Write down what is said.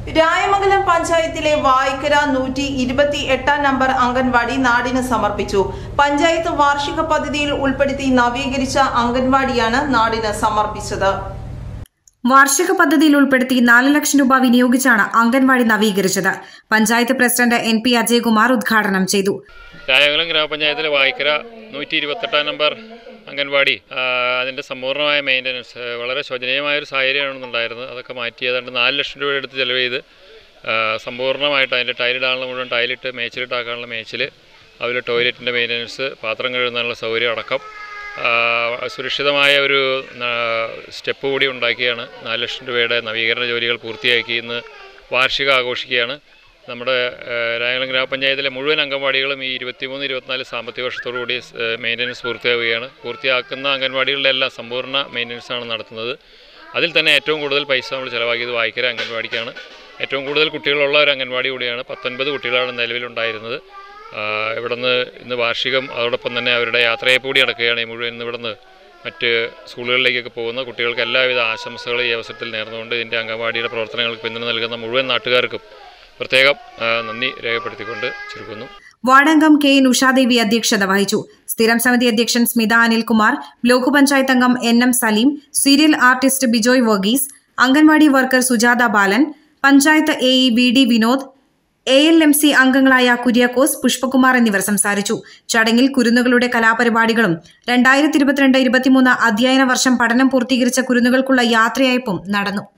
രായമംഗലം പഞ്ചായത്തിലെ വായ്ക്കര നൂറ്റി ഇരുപത്തി എട്ടാം നമ്പർ അംഗൻവാടി നാടിന് സമർപ്പിച്ചു പഞ്ചായത്ത് വാർഷിക പദ്ധതിയിൽ ഉൾപ്പെടുത്തി നവീകരിച്ച അംഗൻവാടിയാണ് നാടിന് സമർപ്പിച്ചത് വാർഷിക പദ്ധതിയിൽ ഉൾപ്പെടുത്തി നാല് ലക്ഷം രൂപ വിനിയോഗിച്ചാണ് അംഗൻവാടി നവീകരിച്ചത് panchayat president N P Ajayakumar ഉദ്ഘാടനം ചെയ്തു രായകുളം ഗ്രാമപഞ്ചായത്തിലെ വായ്ക്കര നൂറ്റി ഇരുപത്തെട്ടാം നമ്പർ അംഗൻവാടി ആ, അതിൻ്റെ സമ്പൂർണ്ണമായ മെയിൻ്റനൻസ് വളരെ ശോചനീയമായൊരു സാഹചര്യമാണ് ഉണ്ടായിരുന്നത് അതൊക്കെ മാറ്റി ഏതാണ്ട് നാല് ലക്ഷം രൂപ എടുത്ത് ചെലവ് ചെയ്ത് ആ, സമ്പൂർണ്ണമായിട്ട് അതിൻ്റെ ടൈലിടാനുള്ള മുഴുവൻ ടൈലിട്ട് മേച്ചിലിട്ടാക്കാനുള്ള മേച്ചിൽ അതുപോലെ ടോയ്ലറ്റിൻ്റെ മെയിൻ്റനൻസ് പാത്രം കഴുകുന്നതിനുള്ള സൗകര്യം അടക്കം ആ, സുരക്ഷിതമായ ഒരു ആ, സ്റ്റെപ്പ് കൂടി ഉണ്ടാക്കിയാണ് നാല് ലക്ഷം രൂപയുടെ നവീകരണ ജോലികൾ പൂർത്തിയാക്കി ഇന്ന് വാർഷികം ആഘോഷിക്കുകയാണ് നമ്മുടെ ഏഹ്, രായകുളം ഗ്രാമപഞ്ചായത്തിലെ മുഴുവൻ അംഗൻവാടികളും ഈ ഇരുപത്തിമൂന്ന് ഇരുപത്തിനാല് സാമ്പത്തിക വർഷത്തോടുകൂടി മെയിൻ്റനൻസ് പൂർത്തിയാവുകയാണ് പൂർത്തിയാക്കുന്ന അംഗൻവാടികളുടെ എല്ലാം സമ്പൂർണ്ണ മെയിൻ്റനൻസാണ് നടത്തുന്നത് അതിൽ തന്നെ ഏറ്റവും കൂടുതൽ പൈസ നമ്മൾ ചിലവാക്കിയത് വായിക്കര അംഗൻവാടിക്കാണ് ഏറ്റവും കൂടുതൽ കുട്ടികളുള്ള ഒരു അംഗൻവാടി കൂടിയാണ് പത്തൊൻപത് കുട്ടികളാണ് നിലവിലുണ്ടായിരുന്നത് ആഹ്, ഇവിടുന്ന് ഇന്ന് വാർഷികം അതോടൊപ്പം തന്നെ അവരുടെ യാത്രയപ്പ് കൂടി നടക്കുകയാണ് ഈ മുഴുവൻ ഇന്ന് ഇവിടുന്ന് മറ്റ് സ്കൂളുകളിലേക്കൊക്കെ പോകുന്ന കുട്ടികൾക്ക് എല്ലാവിധ ആശംസകളും ഈ അവസരത്തിൽ നേർന്നുകൊണ്ട് ഇതിൻ്റെ അംഗൻവാടിയുടെ പ്രവർത്തനങ്ങൾക്ക് പിന്തുണ നൽകുന്ന മുഴുവൻ നാട്ടുകാർക്കും പ്രത്യേകം ആ, നന്ദി രേഖപ്പെടുത്തിക്കൊണ്ട് ചുരുക്കുന്നു വാർഡംഗം കെ എൻ ഉഷാദേവി അധ്യക്ഷത വഹിച്ചു സ്ഥിരം സമിതി അധ്യക്ഷൻ സ്മിത അനിൽകുമാർ ബ്ലോക്ക് പഞ്ചായത്ത് അംഗം N M Saleem serial artist Bijoy Varghese anganwadi worker Sujatha Balan panchayat A E V D Vinod A L M C അംഗങ്ങളായ കുര്യാക്കോസ് പുഷ്പകുമാർ എന്നിവർ സംസാരിച്ചു ചടങ്ങിൽ കുരുന്നുകളുടെ കലാപരിപാടികളും രണ്ടായിരത്തി ഇരുപത്തിരണ്ട് ഇരുപത്തിമൂന്ന് അധ്യയന വർഷം പഠനം പൂർത്തീകരിച്ച കുരുന്നുകൾക്കുള്ള യാത്രയയപ്പും നടന്നു